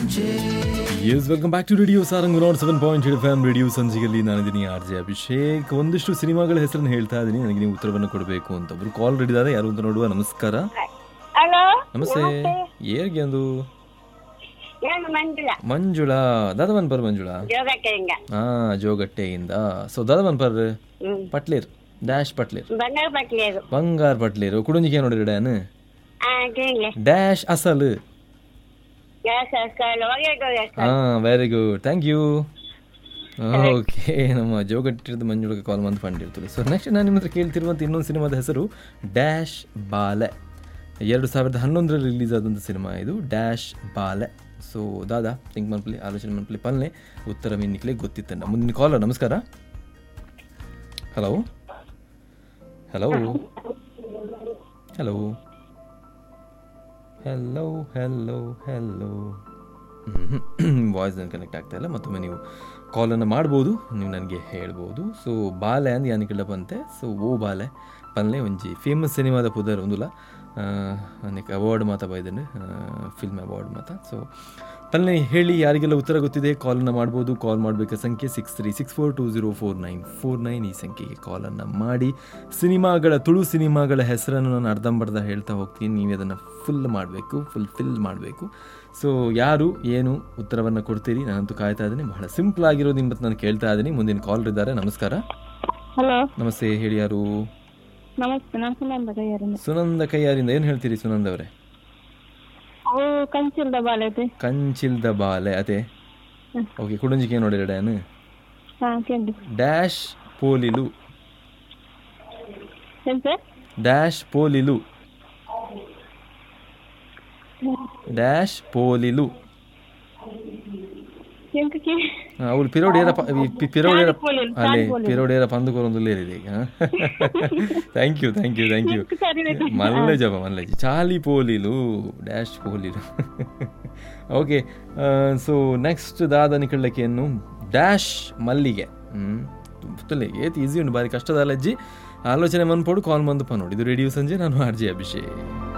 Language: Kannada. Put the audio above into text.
S welcome back to radio Sarang nought seven point eight FM radio ಸಂಜಿಗಲ್ಲಿ ನಾನಿದ್ದೀನಿ ಆರ್ ಜೆ ಅಭಿಷೇಕ್ ಒಂದಿಷ್ಟು ಸಿನಿಮಾಗಳ ಹೆಸರನ್ನು ಹೇಳ್ತಾ ಇದ್ದೀನಿ ನನಗೆ ನೀವು ಉತ್ತರವನ್ನು ಕೊಡಬೇಕು ಅಂತ ಒಬ್ರು ಕಾಲ್ ಇದ್ದಾರೆ ಯಾರು ಅಂತ ನೋಡುವ ನಮಸ್ಕಾರ ಹಲೋ ನಮಸ್ತೆ ಏರ್ಗೆ ಒಂದು ನಾನು ಮಂಜುಳ ಮಂಜುಳಾ ದಾದವನ್ ಪರ್ ಮಂಜುಳಾ ಜೋಗಟ್ಟೆಯಿಂದ ಹಾ ಜೋಗಟ್ಟೆಯಿಂದ ಸೊ ದಾದವನ್ ಪರ್ ಹ್ಮ್ ಪಟ್ಲೇರ್ ಡ್ಯಾಶ್ ಪಟ್ಲೇರ್ ಬಂಗಾರ ಪಟ್ಲಿಯರು ಬಂಗಾರ್ ಪಟ್ಲೇರು ಕುಡುಂಜಿಗೆ ನೋಡಿರಿ ಡ್ಯಾನ್ ಆ ಕೇಳಿ ಡ್ಯಾಶ್ ಅಸಲು ಒಳ್ಳೆ ಹಾ very good thank you okay ನಮ್ಮ ಜೋಗಟ್ಟಿರದ ಮಂಜುಳಗೆ ಕಾಲ್ ಮಂದು ಪಂಡಿರ್ತದೆ ಸೊ ನೆಕ್ಸ್ಟ್ ನಾನು ನಿಮ್ಮ ಹತ್ರ ಕೇಳ್ತಿರುವಂಥ ಇನ್ನೊಂದು ಸಿನಿಮಾದ ಹೆಸರು ಡ್ಯಾಶ್ ಬಾಲೆ ಎರಡು ಸಾವಿರದ ಹನ್ನೊಂದರಲ್ಲಿ ರಿಲೀಸ್ ಆದಂಥ ಸಿನಿಮಾ ಇದು ಡ್ಯಾಶ್ ಬಾಲೆ ಸೊ ದಾದಾ ಥಿಂಕ್ ಮನ್ಪಲಿ ಆಲೋಚನೆ ಮನ್ಪಲಿ ಪಲ್ಲೆ ಉತ್ತರ ಮೀನಿಕ್ಲೆ ಗೊತ್ತಿತ್ತಂಡ ಮುಂದಿನ ಕಾಲರ್ ನಮಸ್ಕಾರ hello hello hello hello hello hello voice ನನಗೆ ಕನೆಕ್ಟ್ ಆಗ್ತಾ ಇಲ್ಲ ಮತ್ತೊಮ್ಮೆ ನೀವು ಕಾಲನ್ನು ಮಾಡ್ಬೋದು ನೀವು ನನಗೆ ಹೇಳ್ಬೋದು ಸೊ ಬಾಲೆ ಅಂದ್ ಯಾನಿಕಿಲ್ಲ ಬಂತೆ ಸೊ ಓ ಬಾಲೆ ಪನ್ಲೆ ಒಂಜಿ ಫೇಮಸ್ ಸಿನಿಮಾದ ಪುದರ್ ಒಂದುಲ ಅನೇಕ ಅವಾರ್ಡ್ ಮಾತ ಬೈದನು ಫಿಲ್ಮ್ ಅವಾರ್ಡ್ ಮಾತ ಸೊ ಪಲ್ಲೆ ಹೇಳಿ ಯಾರಿಗೆಲ್ಲ ಉತ್ತರ ಗೊತ್ತಿದೆ ಕಾಲನ್ನು ಮಾಡ್ಬೋದು ಕಾಲ್ ಮಾಡಬೇಕಾದ ಸಂಖ್ಯೆ six three six four two zero four nine four nine ಈ ಸಂಖ್ಯೆಗೆ ಕಾಲನ್ನು ಮಾಡಿ ಸಿನಿಮಾಗಳ ತುಳು ಸಿನಿಮಾಗಳ ಹೆಸರನ್ನು ನಾನು ಅರ್ಧಂಬರ್ಧ ಹೇಳ್ತಾ ಹೋಗ್ತೀನಿ ನೀವು ಅದನ್ನು ಫುಲ್ ಮಾಡಬೇಕು ಫುಲ್ ಫಿಲ್ ಮಾಡಬೇಕು ಸೊ ಯಾರು ಏನು ಉತ್ತರವನ್ನು ಕೊಡ್ತೀರಿ ನಾನಂತೂ ಕಾಯ್ತಾ ಇದ್ದೀನಿ ಬಹಳ ಸಿಂಪಲ್ ಆಗಿರೋದು ನಿಮ್ಮತ್ತು ನಾನು ಕೇಳ್ತಾ ಇದ್ದೀನಿ ಮುಂದಿನ ಕಾಲ್ ಇದ್ದಾರೆ ನಮಸ್ಕಾರ ಹಲೋ ನಮಸ್ತೆ ಹೇಳಿ ಯಾರು ನಮಸ್ತೆ ನಾನು ಸುನಂದ ಕೈಯಾರಿಂದ ಸುನಂದ ಕೈಯಾರಿಂದ ಏನು ಹೇಳ್ತೀರಿ ಸುನಂದ ಅವರೇ ಅವು ಕಂಚಿಲ್ದ ಬಾಲದೆ ಕಂಚಿಲ್ದ ಬಾಲೆ ಅದೇ ಓಕೆ ಕುಡುಂಜಿಗೆ ನೋಡಿರ ಡ್ಯಾನ್ ಹಾ ಕೇಳಿ ಡ್ಯಾಶ್ ಪೋಲಿಲು ಏನ್ ಸರ್ ಡ್ಯಾಶ್ ಪೋಲಿಲು ಡ್ಯಾಶ್ ಪೋಲಿಲು ಎಂಕ ಕೇ ಅವ್ರು ಪಿರೋಡಿಯರ ಪಿರೋಡಿಯರ ಪೋಲಿಲು, ಅಲ್ಲೇ ಪೋಲಿಲು. ಪಿರೋಡಿಯರ ಪಂದುಕೊರೊಂದು ಲೇರಿದೆ ಈಗ thank you thank you thank you ಸರಿ ಮಲ್ಲೆ ಜಪ ಮಲ್ಲೆ ಚಾಲಿ ಪೋಲಿಲು ಡ್ಯಾಶ್ ಪೋಲಿಲು ಓಕೆ ಸೊ ನೆಕ್ಸ್ಟ್ ದಾದ ನಿಕಳ್ಳಕ್ಕೆಯನ್ನು ಡ್ಯಾಶ್ ಮಲ್ಲಿಗೆ ಹ್ಞೂ ತುಲೆ ಏತ್ ಈಸಿ ಉಂಟು ಬಾರಿ ಕಷ್ಟದ ಅಲಜ್ಜಿ ಆಲೋಚನೆ ಮನ್ಪೋಡು ಕಾಲ್ ಮಂದು ಪನೋಡು ಇದು ರೇಡಿಯೋ ಸಂಜೆ ನಾನು ಆರ್ ಜೆ ಅಭಿಷೇಕ್